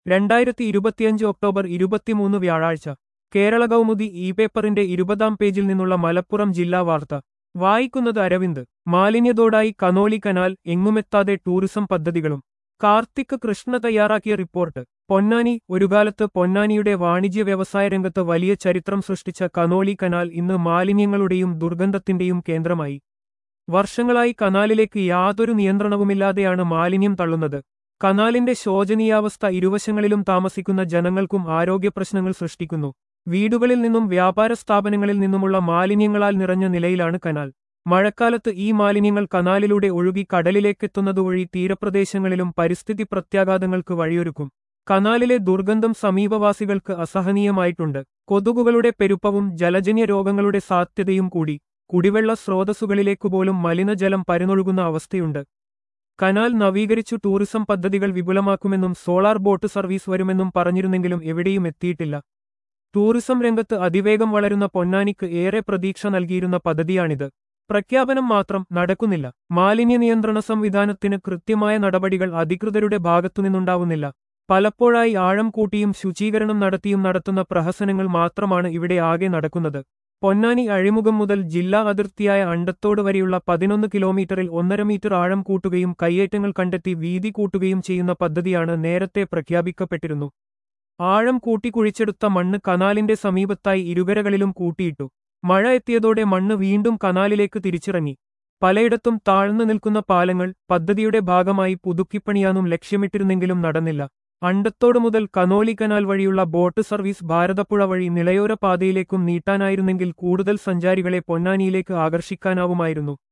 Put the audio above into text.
രണ്ടായിരത്തി ഇരുപത്തിയഞ്ച് ഒക്ടോബർ ഇരുപത്തിമൂന്ന് വ്യാഴാഴ്ച കേരള കൗമുദി ഇ പേപ്പറിന്റെ ഇരുപതാം പേജിൽ നിന്നുള്ള മലപ്പുറം ജില്ലാ വാർത്ത വായിക്കുന്നത് അരവിന്ദ് മാലിന്യതോടായി കനോലി കനാൽ എങ്ങുമെത്താതെ ടൂറിസം പദ്ധതികളും കാർത്തിക് കൃഷ്ണ തയ്യാറാക്കിയ റിപ്പോർട്ട് പൊന്നാനി ഒരുകാലത്ത് പൊന്നാനിയുടെ വാണിജ്യ വ്യവസായ രംഗത്ത് വലിയ ചരിത്രം സൃഷ്ടിച്ച കനോലി കനാൽ ഇന്ന് മാലിന്യങ്ങളുടെയും ദുർഗന്ധത്തിന്റെയും കേന്ദ്രമായി വർഷങ്ങളായി കനാലിലേക്ക് യാതൊരു നിയന്ത്രണവുമില്ലാതെയാണ് മാലിന്യം തള്ളുന്നത് കനാലിന്റെ ശോചനീയാവസ്ഥ ഇരുവശങ്ങളിലും താമസിക്കുന്ന ജനങ്ങൾക്കും ആരോഗ്യപ്രശ്നങ്ങൾ സൃഷ്ടിക്കുന്നു വീടുകളിൽ നിന്നും വ്യാപാര സ്ഥാപനങ്ങളിൽ നിന്നുമുള്ള മാലിന്യങ്ങളാൽ നിറഞ്ഞ നിലയിലാണ് കനാൽ മഴക്കാലത്ത് ഈ മാലിന്യങ്ങൾ കനാലിലൂടെ ഒഴുകി കടലിലേക്കെത്തുന്നതുവഴി തീരപ്രദേശങ്ങളിലും പരിസ്ഥിതി പ്രത്യാഘാതങ്ങൾക്ക് വഴിയൊരുക്കും കനാലിലെ ദുർഗന്ധം സമീപവാസികൾക്ക് അസഹനീയമായിട്ടുണ്ട് കൊതുകുകളുടെ പെരുപ്പവും ജലജന്യ രോഗങ്ങളുടെ സാധ്യതയും കൂടി കുടിവെള്ള സ്രോതസ്സുകളിലേക്കുപോലും മലിനജലം പരന്നൊഴുകുന്ന അവസ്ഥയുണ്ട് കനാൽ നവീകരിച്ചു ടൂറിസം പദ്ധതികൾ വിപുലമാക്കുമെന്നും സോളാർ ബോട്ട് സർവീസ് വരുമെന്നും പറഞ്ഞിരുന്നെങ്കിലും എവിടെയും എത്തിയിട്ടില്ല ടൂറിസം രംഗത്ത് അതിവേഗം വളരുന്ന പൊന്നാനിക്ക് ഏറെ പ്രതീക്ഷ നൽകിയിരുന്ന പദ്ധതിയാണിത് പ്രഖ്യാപനം മാത്രം നടക്കുന്നില്ല മാലിന്യ നിയന്ത്രണ സംവിധാനത്തിന് കൃത്യമായ നടപടികൾ അധികൃതരുടെ ഭാഗത്തുനിന്നുണ്ടാവുന്നില്ല പലപ്പോഴായി ആഴം കൂട്ടിയും ശുചീകരണം നടത്തിയും നടത്തുന്ന പ്രഹസനങ്ങൾ മാത്രമാണ് ഇവിടെ ആകെ നടക്കുന്നത് പൊന്നാനി അഴിമുഖം മുതൽ ജില്ലാ അതിർത്തിയായ അണ്ടത്തോട് വരെയുള്ള പതിനൊന്ന് കിലോമീറ്ററിൽ ഒന്നര മീറ്റർ ആഴം കൂട്ടുകയും കയ്യേറ്റങ്ങൾ കണ്ടെത്തി വീതി കൂട്ടുകയും ചെയ്യുന്ന പദ്ധതിയാണ് നേരത്തെ പ്രഖ്യാപിക്കപ്പെട്ടിരുന്നു ആഴം കൂട്ടിക്കുഴിച്ചെടുത്ത മണ്ണ് കനാലിന്റെ സമീപത്തായി ഇരുകരകളിലും കൂട്ടിയിട്ടു മഴ എത്തിയതോടെ മണ്ണ് വീണ്ടും കനാലിലേക്ക് തിരിച്ചിറങ്ങി പലയിടത്തും താഴ്ന്നു നിൽക്കുന്ന പാലങ്ങൾ പദ്ധതിയുടെ ഭാഗമായി പുതുക്കിപ്പണിയാനും ലക്ഷ്യമിട്ടിരുന്നെങ്കിലും നടന്നില്ല അണ്ടത്തോട് മുതൽ കനോലി കനാൽ വഴിയുള്ള ബോട്ട് സർവീസ് ഭാരതപ്പുഴ വഴി നിളയോര പാതയിലേക്കും നീട്ടാനായിരുന്നെങ്കിൽ കൂടുതൽ സഞ്ചാരികളെ പൊന്നാനിയിലേക്ക് ആകർഷിക്കാനാവുമായിരുന്നു